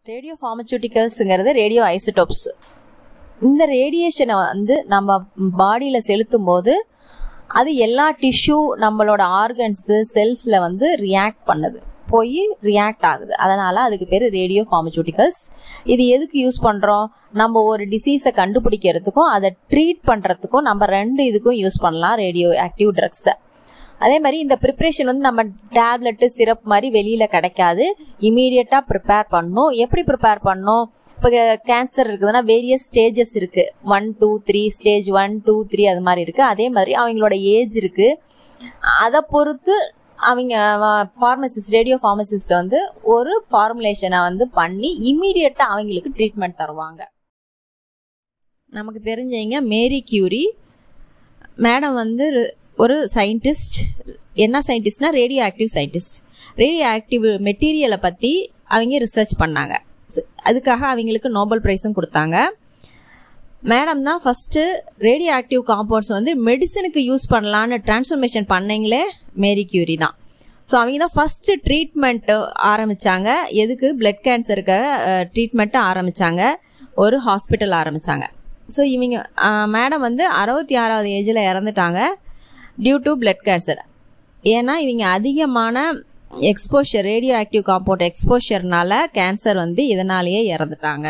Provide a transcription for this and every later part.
Radio ஃபார்மசூட்டிக்கல்ஸுங்கிறது radio isotopes இந்த ரேடியேஷனை வந்து நம்ம பாடியில் செலுத்தும் போது அது எல்லா டிஷ்யூ நம்மளோட ஆர்கன்ஸு செல்ஸில் வந்து ரியாக்ட் பண்ணுது போய் ரியாக்ட் ஆகுது அதனால அதுக்கு பேர் ரேடியோ ஃபார்மசூட்டிக்கல்ஸ் இது எதுக்கு யூஸ் பண்ணுறோம் நம்ம ஒரு டிசீஸை கண்டுபிடிக்கிறதுக்கும் அதை ட்ரீட் பண்ணுறதுக்கும் நம்ம ரெண்டு இதுக்கும் யூஸ் பண்ணலாம் ரேடியோ ஆக்டிவ் ட்ரக்ஸை அதே மாதிரி இந்த ப்ரிப்ரேஷன் வந்து நம்ம டேப்லெட்டு சிரப் மாதிரி வெளியில கிடைக்காது இமீடியட்டா ப்ரிப்பேர் பண்ணணும் எப்படி ப்ரிப்பேர் பண்ணணும் இப்போ கேன்சர் இருக்குதுன்னா வேரியஸ் ஸ்டேஜஸ் இருக்கு one two three stage one two three அது மாதிரி இருக்கு அதே மாதிரி அவங்களோட ஏஜ் இருக்கு அதை பொறுத்து அவங்க ஃபார்மசிஸ்ட் ரேடியோ ஃபார்மசிஸ்ட் வந்து ஒரு ஃபார்முலேஷனை வந்து பண்ணி இம்மீடியட்டா அவங்களுக்கு ட்ரீட்மெண்ட் தருவாங்க நமக்கு தெரிஞ்சவங்க மேரி கியூரி மேடம் வந்து ஒரு சயின்டிஸ்ட் என்ன சயின்டிஸ்ட்னா radioactive scientist radioactive மெட்டீரியலை பற்றி அவங்க ரிசர்ச் பண்ணாங்க அதுக்காக அவங்களுக்கு நோபல் ப்ரைஸும் கொடுத்தாங்க மேடம் தான் ஃபஸ்ட்டு ரேடியோ ஆக்டிவ் காம்பவுண்ட்ஸ் வந்து மெடிசனுக்கு யூஸ் பண்ணலான்னு டிரான்ஸ்ஃபர்மேஷன் பண்ணீங்களே மேரி கியூரி தான் ஸோ அவங்க தான் ஃபஸ்ட்டு ட்ரீட்மெண்ட்டு ஆரம்பித்தாங்க எதுக்கு பிளட் கேன்சருக்கு ட்ரீட்மெண்ட்டு ஆரம்பித்தாங்க ஒரு ஹாஸ்பிட்டல் ஆரம்பித்தாங்க ஸோ இவங்க மேடம் வந்து அறுபத்தி ஆறாவது ஏஜில் இறந்துட்டாங்க டியூ டு பிளட் கேன்சர் ஏன்னா இவங்க அதிகமான எக்ஸ்போஷர் ரேடியோ ஆக்டிவ் காம்பவுண்ட் எக்ஸ்போஷர்னால கேன்சர் வந்து இதனாலேயே இறந்துட்டாங்க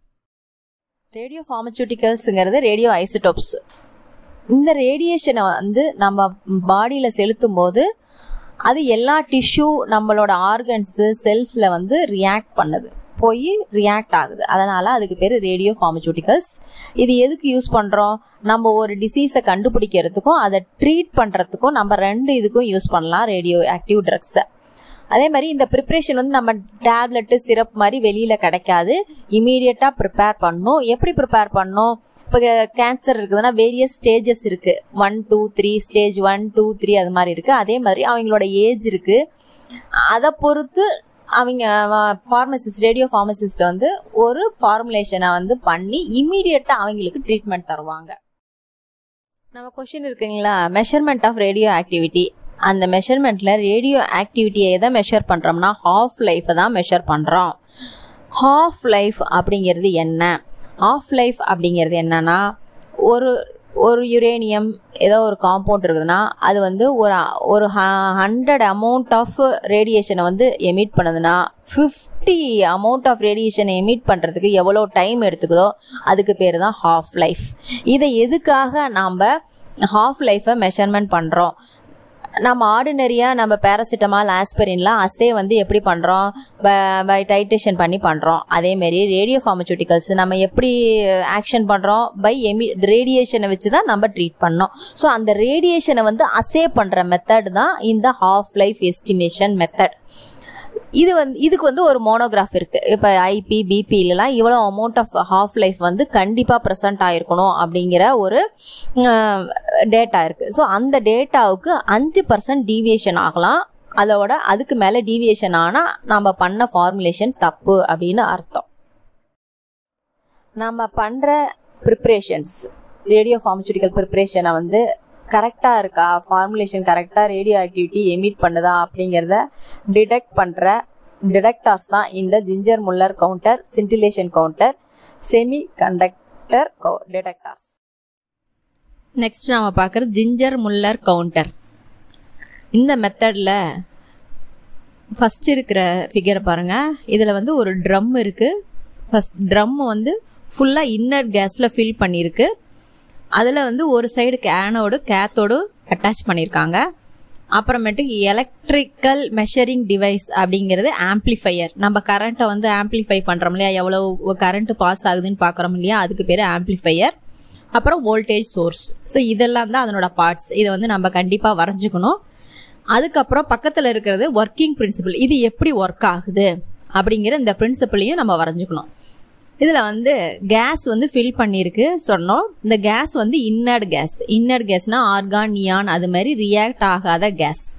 ரேடியோ ஃபார்மசூட்டிக்கல்ஸுங்கிறது ரேடியோ ஐசோடோப்ஸ் இந்த ரேடியேஷனை வந்து நம்ம பாடியில் செலுத்தும் போது அது எல்லா டிஷ்யூ நம்மளோட ஆர்கன்ஸு செல்ஸில் வந்து ரியாக்ட் பண்ணுது போய் ரியாக்ட் ஆகுது அதனால அதுக்கு பேர் ரேடியோ ஃபார்மசூட்டிக்கல்ஸ் இது எதுக்கு யூஸ் பண்ணுறோம் நம்ம ஒரு டிசீஸை கண்டுபிடிக்கிறதுக்கும் அதை ட்ரீட் பண்ணுறதுக்கும் நம்ம ரெண்டு இதுக்கும் யூஸ் பண்ணலாம் ரேடியோ ஆக்டிவ் ட்ரக்ஸை அதே மாதிரி இந்த ப்ரிப்ரேஷன் வந்து நம்ம டேப்லெட்டு சிரப் மாதிரி வெளியில கிடைக்காது இமீடியட்டா ப்ரிப்பேர் பண்ணணும் எப்படி ப்ரிப்பேர் பண்ணணும் இப்போ கேன்சர் இருக்குதுன்னா வேரியஸ் ஸ்டேஜஸ் இருக்கு one two three stage one two three அது மாதிரி இருக்கு அதே மாதிரி அவங்களோட ஏஜ் இருக்கு அதை பொறுத்து அவங்க ஃபார்மசிஸ்ட் ரேடியோ ஃபார்மசிஸ்ட் வந்து ஒரு ஃபார்முலேஷனை வந்து பண்ணி இம்மீடியட்டா அவங்களுக்கு ட்ரீட்மெண்ட் தருவாங்க நம்ம கொஷின் இருக்குங்களா மெஷர்மெண்ட் ஆஃப் ரேடியோ ஆக்டிவிட்டி அந்த மெஷர்மெண்ட்ல ரேடியோ ஆக்டிவிட்டியை எதை மெஷர் பண்றோம்னா ஹாஃப் லைஃப்பை தான் மெஷர் பண்றோம் ஹாஃப் லைஃப் அப்படிங்கிறது என்ன ஆஃப் லைஃப் அப்படிங்கிறது என்னன்னா ஒரு ஒரு யுரேனியம் ஏதோ ஒரு காம்பவுண்ட் இருக்குதுன்னா அது வந்து ஒரு ஒரு ஹண்ட்ரட் அமௌண்ட் ஆஃப் ரேடியேஷனை வந்து எமிட் பண்ணுதுன்னா ஃபிஃப்டி அமௌண்ட் ஆஃப் ரேடியேஷனை எமிட் பண்ணுறதுக்கு எவ்வளோ டைம் எடுத்துக்குதோ அதுக்கு பேர் தான் ஹாஃப் லைஃப் இதை எதுக்காக நாம் ஹாஃப் லைஃப்பை மெஷர்மெண்ட் பண்ணுறோம் நம்ம ஆர்டினரியாக நம்ம பேராசிட்டமால் ஆஸ்பரின்லாம் அசே வந்து எப்படி பண்ணுறோம் பை டைட்ரேஷன் பண்ணி பண்ணுறோம் அதேமாரி ரேடியோ ஃபார்மசூட்டிக்கல்ஸ் நம்ம எப்படி ஆக்ஷன் பண்ணுறோம் பை எமி ரேடியேஷனை வச்சு தான் நம்ம ட்ரீட் பண்ணோம் ஸோ அந்த ரேடியேஷனை வந்து அசே பண்ணுற மெத்தட் தான் இந்த ஹாஃப் லைஃப் எஸ்டிமேஷன் மெத்தட் இது வந்து இதுக்கு வந்து ஒரு மோனோகிராஃப் இருக்கு இப்போ ஐபி பிபிலலாம் இவ்வளோ அமௌண்ட் ஆஃப் ஹாஃப் லைஃப் வந்து கண்டிப்பாக ப்ரெசென்ட் ஆயிருக்கணும் அப்படிங்கிற ஒரு டேட்டா இருக்கு ஸோ அந்த டேட்டாவுக்கு அஞ்சு பர்சன்ட் டீவியேஷன் ஆகலாம் அதோட அதுக்கு மேலே டீவியேஷன் ஆனால் நம்ம பண்ண ஃபார்முலேஷன் தப்பு அப்படின்னு அர்த்தம் நம்ம பண்ணுற ப்ரிப்ரேஷன்ஸ் ரேடியோ ஃபார்மசூட்டிக்கல் ப்ரிப்ரேஷனை வந்து கரெக்டாக இருக்கா ஃபார்முலேஷன் கரெக்டாக ரேடியோ ஆக்டிவிட்டி எமிட் பண்ணுதா அப்படிங்கிறத டிடெக்ட் பண்ணுற டிடெக்டார்ஸ் தான் இந்த Geiger Muller counter scintillation counter semiconductor detectors next நாம பார்க்குறது ஜிஞ்சர் முல்லர் கவுண்டர் இந்த மெத்தடில் ஃபஸ்ட் இருக்கிற ஃபிகரை பாருங்கள் இதில் வந்து ஒரு ட்ரம் இருக்குது ஃபஸ்ட் ட்ரம் வந்து ஃபுல்லாக இன்னர் கேஸில் ஃபில் பண்ணியிருக்கு அதில் வந்து ஒரு சைடு கேனோடு கேத்தோடு அட்டாச் பண்ணியிருக்காங்க அப்புறமேட்டுக்கு எலக்ட்ரிக்கல் மெஷரிங் டிவைஸ் அப்படிங்கிறது ஆம்ப்ளிஃபையர் நம்ம கரண்ட்டை வந்து ஆம்ப்ளிஃபை பண்ணுறோம் இல்லையா எவ்வளோ கரண்ட் பாஸ் ஆகுதுன்னு பார்க்குறோம் இல்லையா அதுக்கு பேர் ஆம்ப்ளிஃபையர் அப்புறம் வோல்டேஜ் சோர்ஸ் ஸோ இதெல்லாம் தான் அதனோட பார்ட்ஸ் இதை வந்து நம்ம கண்டிப்பாக வரைஞ்சிக்கணும் அதுக்கப்புறம் பக்கத்தில் இருக்கிறது ஒர்க்கிங் பிரின்சிபிள் இது எப்படி ஒர்க் ஆகுது அப்படிங்கிற இந்த பிரின்சிபிளையும் நம்ம வரைஞ்சிக்கணும் இதில் வந்து கேஸ் வந்து ஃபில் பண்ணியிருக்கு சொன்னோம் இந்த கேஸ் வந்து இன்னர்ட் கேஸ் இன்னர்ட் கேஸ்னா ஆர்கான் நியான் அது மாதிரி ரியாக்ட் ஆகாத கேஸ்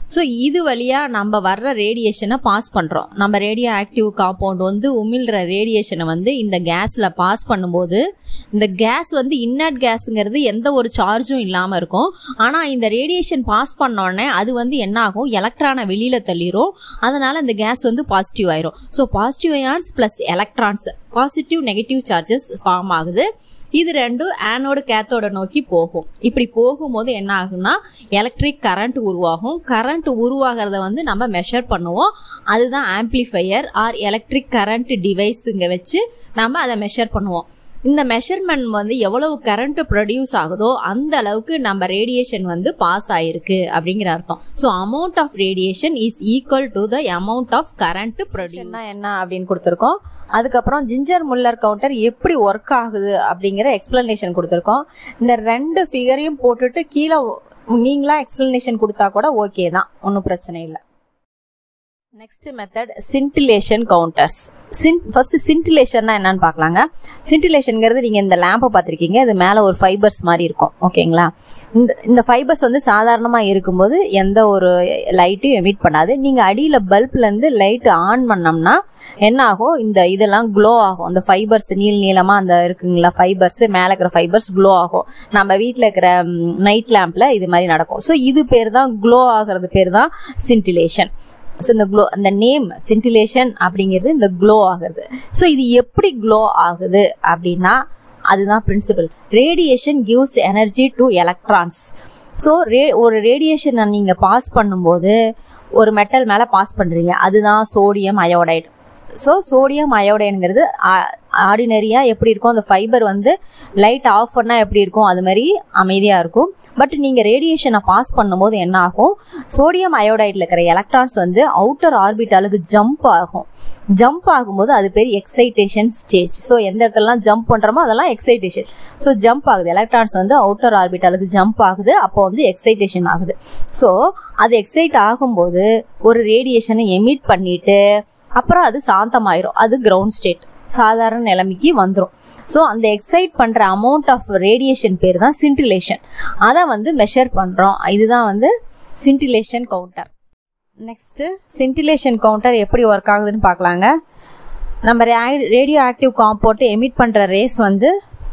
ஸோ இது வழியாக நம்ம வர்ற ரேடியேஷனை பாஸ் பண்ணுறோம் நம்ம ரேடியோ ஆக்டிவ் காம்பவுண்ட் வந்து உமிழ்ற ரேடியேஷனை வந்து இந்த கேஸில் பாஸ் பண்ணும்போது இந்த கேஸ் வந்து இன்னட் கேஸுங்கிறது எந்த ஒரு சார்ஜும் இல்லாமல் இருக்கும் ஆனால் இந்த ரேடியேஷன் பாஸ் பண்ணோடனே அது வந்து என்ன ஆகும் எலக்ட்ரானை வெளியில் தள்ளிரும் அதனால் இந்த கேஸ் வந்து பாசிட்டிவ் ஆயிரும் so positive ions plus electrons positive negative charges form ஆகுது இது ரெண்டும் ஆனோடு கேத்தோட நோக்கி போகும் இப்படி போகும்போது என்ன ஆகும்னா எலக்ட்ரிக் கரண்ட் உருவாகும் கரண்ட் உருவாகிறத வந்து நம்ம மெஷர் பண்ணுவோம் அதுதான் ஆம்ப்ளிஃபையர் ஆர் எலக்ட்ரிக் கரண்ட் டிவைஸுங்க வச்சு நம்ம அதை மெஷர் பண்ணுவோம் இந்த மெஷர்மெண்ட் வந்து எவ்வளவு கரண்ட் ப்ரொடியூஸ் ஆகுதோ அந்த அளவுக்கு நம்ம ரேடியேஷன் வந்து பாஸ் ஆயிருக்கு அப்படிங்கிற அர்த்தம் so amount of radiation is equal to the amount of current produce என்ன அப்படின்னு கொடுத்துருக்கோம் அதுக்கப்புறம் ஜிஞ்சர் முல்லர் கவுண்டர் எப்படி ஒர்க் ஆகுது அப்படிங்கிற எக்ஸ்பிளனேஷன் கொடுத்துருக்கோம் இந்த ரெண்டு ஃபிகரையும் போட்டுட்டு கீழே நீங்களா எக்ஸ்பிளனேஷன் கொடுத்தா கூட ஓகே தான் ஒன்றும் பிரச்சனை இல்லை நெக்ஸ்ட் மெத்தட் சின்டிலேஷன் கவுண்டர்ஸ் சின் ஃபர்ஸ்ட் சின்டிலேஷன்னா என்னன்னு பார்க்கலாங்க சின்டிலேஷனுங்கிறது நீங்கள் இந்த லேம்பை பார்த்துருக்கீங்க இது மேலே ஒரு ஃபைபர்ஸ் மாதிரி இருக்கும் ஓகேங்களா இந்த இந்த ஃபைபர்ஸ் வந்து சாதாரணமாக இருக்கும்போது எந்த ஒரு லைட்டையும் எமிட் பண்ணாது நீங்கள் அடியில் பல்ப்லேருந்து லைட் ஆன் பண்ணோம்னா என்ன ஆகும் இந்த இதெல்லாம் க்ளோ ஆகும் அந்த ஃபைபர்ஸ் நீள் நீளமாக அந்த இருக்குங்களா ஃபைபர்ஸ் மேலே இருக்கிற ஃபைபர்ஸ் க்ளோ ஆகும் நம்ம வீட்டில் இருக்கிற நைட் லேம்பில் இது மாதிரி நடக்கும் ஸோ இது பேர் தான் க்ளோ ஆகிறது பேர் தான் சின்டிலேஷன் ஸோ இந்த க்ளோ அந்த நேம் சின்டிலேஷன் அப்படிங்கிறது இந்த க்ளோ ஆகுது ஸோ இது எப்படி க்ளோ ஆகுது அப்படின்னா அதுதான் principle radiation gives energy to electrons so ray ஒரு ரேடியேஷனை நீங்கள் பாஸ் பண்ணும்போது ஒரு மெட்டல் மேலே பாஸ் பண்ணுறீங்க அதுதான் சோடியம் அயோடைடு ஸோ சோடியம் அயோடைனுங்கிறது ஆர்டினரியாக எப்படி இருக்கும் அந்த ஃபைபர் வந்து லைட் ஆஃப் பண்ணால் எப்படி இருக்கும் அது மாதிரி அமைதியாக இருக்கும் பட் நீங்கள் ரேடியேஷனை பாஸ் பண்ணும்போது என்ன ஆகும் சோடியம் அயோடைடில் இருக்கிற எலக்ட்ரான்ஸ் வந்து அவுட்டர் ஆர்பிட்டாலுக்கு ஜம்ப் ஆகும் ஜம்ப் ஆகும்போது அது பேர் எக்ஸைட்டேஷன் ஸ்டேஜ் ஸோ எந்த இடத்துலலாம் ஜம்ப் பண்ணுறோமோ அதெல்லாம் எக்ஸைட்டேஷன் ஸோ ஜம்ப் ஆகுது எலக்ட்ரான்ஸ் வந்து அவுட்டர் ஆர்பிட்டாலுக்கு ஜம்ப் ஆகுது அப்போ வந்து எக்ஸைட்டேஷன் ஆகுது ஸோ அது எக்ஸைட் ஆகும்போது ஒரு ரேடியேஷனை எமிட் பண்ணிட்டு அப்புறம் அது சாந்தமாயிரும் அது கிரவுண்ட் ஸ்டேட் சாதாரண நிலைமைக்கு வந்துடும் ஸோ அந்த எக்ஸைட் பண்ணுற அமௌண்ட் ஆஃப் ரேடியேஷன் பேர் தான் சின்டிலேஷன் அதை வந்து மெஷர் பண்ணுறோம் இதுதான் வந்து scintillation counter next scintillation counter எப்படி ஒர்க் ஆகுதுன்னு பார்க்கலாங்க நம்ம ரேடியோ ஆக்டிவ் காம்பவுண்ட் எமிட் பண்ணுற ரேஸ் வந்து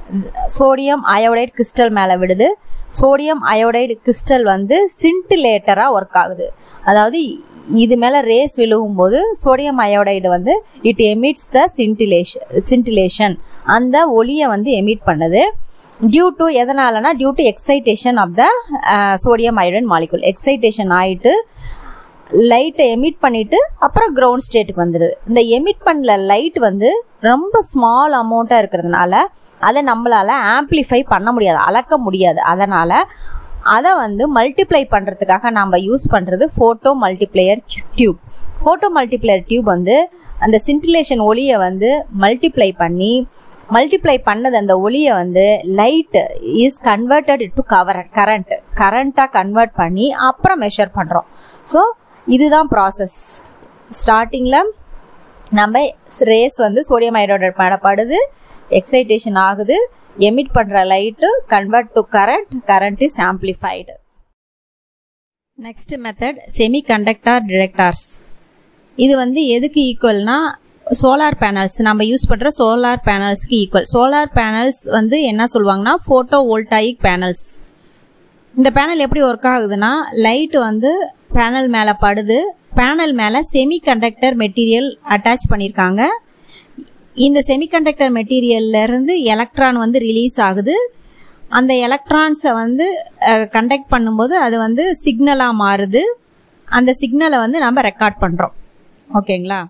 சோடியம் அயோடைட் கிறிஸ்டல் மேலே விடுது சோடியம் அயோடைடு கிறிஸ்டல் வந்து சின்டிலேட்டராக ஒர்க் ஆகுது அதாவது இது மேலே ரேஸ் விழுகும்போது சோடியம் அயோடைடு வந்து it emits the scintillation scintillation அந்த ஒளியை வந்து எமிட் பண்ணுது டியூ டு எதனாலனா due to excitation of the sodium iodine molecule excitation ஆயிட்டு லைட்டை எமிட் பண்ணிட்டு அப்புறம் கிரவுண்ட் ஸ்டேட்டுக்கு வந்துடுது இந்த எமிட் பண்ணல லைட் வந்து ரொம்ப ஸ்மால் அமௌண்ட்டாக இருக்கிறதுனால அதை நம்மளால ஆம்ப்ளிஃபை பண்ண முடியாது அளக்க முடியாது அதனால அதை வந்து மல்டிப்ளை பண்ணுறதுக்காக நம்ம யூஸ் பண்ணுறது photomultiplier tube photomultiplier tube வந்து அந்த சின்டிலேஷன் ஒளியை வந்து மல்டிப்ளை பண்ணி மல்டிப்ளை பண்ணது அந்த ஒளியை வந்து light is converted to cover current கரண்ட்டாக கன்வெர்ட் பண்ணி அப்புறம் மெஷர் பண்ணுறோம் ஸோ இதுதான் ப்ராசஸ் ஸ்டார்டிங்கில் நம்ம ரேஸ் வந்து சோடியம் ஹைட்ரோடைட் படப்படுது எக்ஸைட்டேஷன் ஆகுது எமிட் பண்ணுற light convert to current current is amplified next method semiconductor detectors இது வந்து எதுக்கு ஈக்குவல்னா சோலார் பேனல்ஸ் நம்ம யூஸ் பண்ணுற சோலார் பேனல்ஸ்க்கு ஈக்குவல் சோலார் பேனல்ஸ் வந்து என்ன சொல்லுவாங்கன்னா ஃபோட்டோ வோல்டாயிக் பேனல்ஸ் இந்த பேனல் எப்படி ஒர்க் ஆகுதுன்னா லைட் வந்து பேனல் மேலே படுது பேனல் மேலே செமி கண்டக்டர் மெட்டீரியல் அட்டாச் பண்ணியிருக்காங்க இந்த செமிகண்டக்டர் மெட்டீரியல்ல இருந்து எலக்ட்ரான் வந்து ரிலீஸ் ஆகுது அந்த எலக்ட்ரான்ஸை வந்து கண்டக்ட் பண்ணும்போது அது வந்து சிக்னலாக மாறுது அந்த சிக்னலை வந்து நம்ம ரெக்கார்ட் பண்ணுறோம் ஓகேங்களா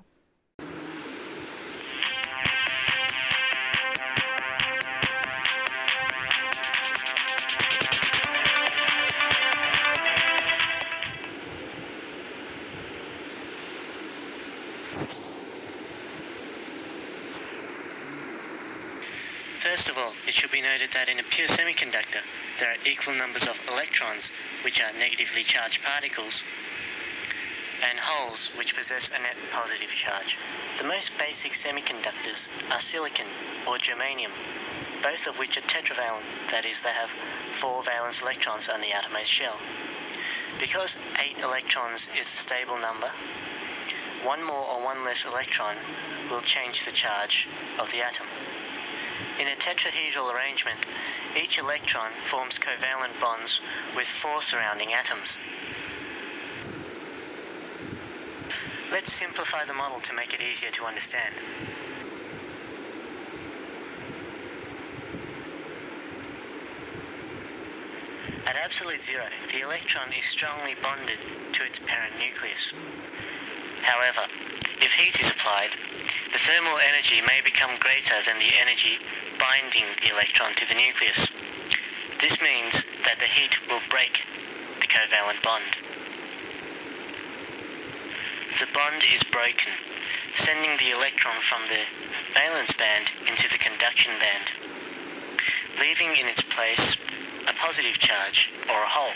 First of all, it should be noted that in a pure semiconductor, there are equal numbers of electrons, which are negatively charged particles, and holes, which possess a net positive charge. The most basic semiconductors are silicon or germanium, both of which are tetravalent, that is, they have four valence electrons on the outermost shell. Because 8 electrons is a stable number, one more or one less electron will change the charge of the atom. In a tetrahedral arrangement, each electron forms covalent bonds with four surrounding atoms. Let's simplify the model to make it easier to understand. At absolute zero, the electron is strongly bonded to its parent nucleus. However, if heat is applied, the thermal energy may become greater than the energy binding the electron to the nucleus. This means that the heat will break the covalent bond. The bond is broken, sending the electron from the valence band into the conduction band, leaving in its place a positive charge or a hole.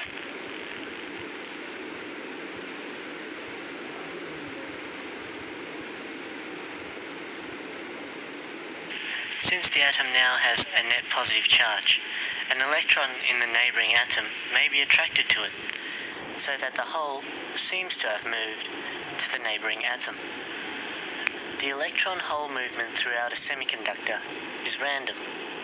Since the atom now has a net positive charge, an electron in the neighbouring atom may be attracted to it, so that the hole seems to have moved to the neighbouring atom. The electron hole movement throughout a semiconductor is random.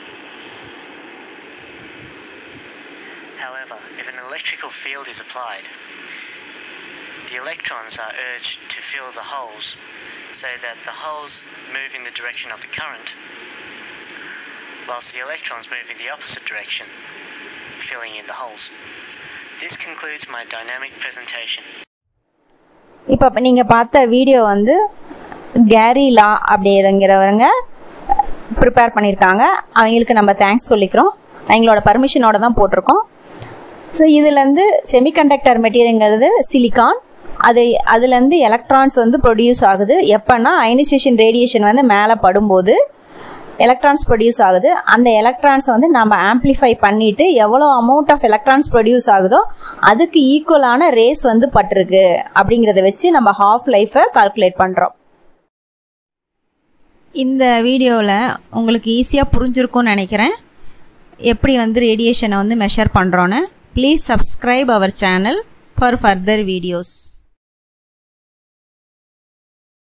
However, if an electrical field is applied, the electrons are urged to fill the holes so that the holes move in the direction of the current, whilst the electrons move in the opposite direction, filling in the holes. This concludes my dynamic presentation. இப்போ நீங்கள் பார்த்த video வந்து carry லா அப்படிங்கிறவங்க prepare பண்ணியிருக்காங்க அவங்களுக்கு நம்ம thanks சொல்லிக்கிறோம் அவங்களோட பர்மிஷனோட தான் போட்டிருக்கோம் ஸோ இதுலேருந்து செமிகண்டக்டர் மெட்டீரியல்ங்கிறது சிலிக்கான் அது அதுலேருந்து எலக்ட்ரான்ஸ் வந்து ப்ரொடியூஸ் ஆகுது எப்போன்னா அயனைசேஷன் ரேடியேஷன் வந்து மேலே படும்போது எலக்ட்ரான்ஸ் ப்ரொடியூஸ் ஆகுது அந்த எலக்ட்ரான்ஸை வந்து நம்ம ஆம்ப்ளிஃபை பண்ணிட்டு எவ்வளோ அமௌண்ட் ஆஃப் எலக்ட்ரான்ஸ் ப்ரொடியூஸ் ஆகுதோ அதுக்கு ஈக்குவலான ரேஸ் வந்து பட்டிருக்கு அப்படிங்கிறத வச்சு நம்ம ஹாஃப் லைஃபை கால்குலேட் பண்ணுறோம் இந்த வீடியோவில் உங்களுக்கு ஈஸியாக புரிஞ்சிருக்கும்னு நினைக்கிறேன் எப்படி வந்து ரேடியேஷனை வந்து மெஷர் பண்ணுறோன்னு please subscribe our channel for further videos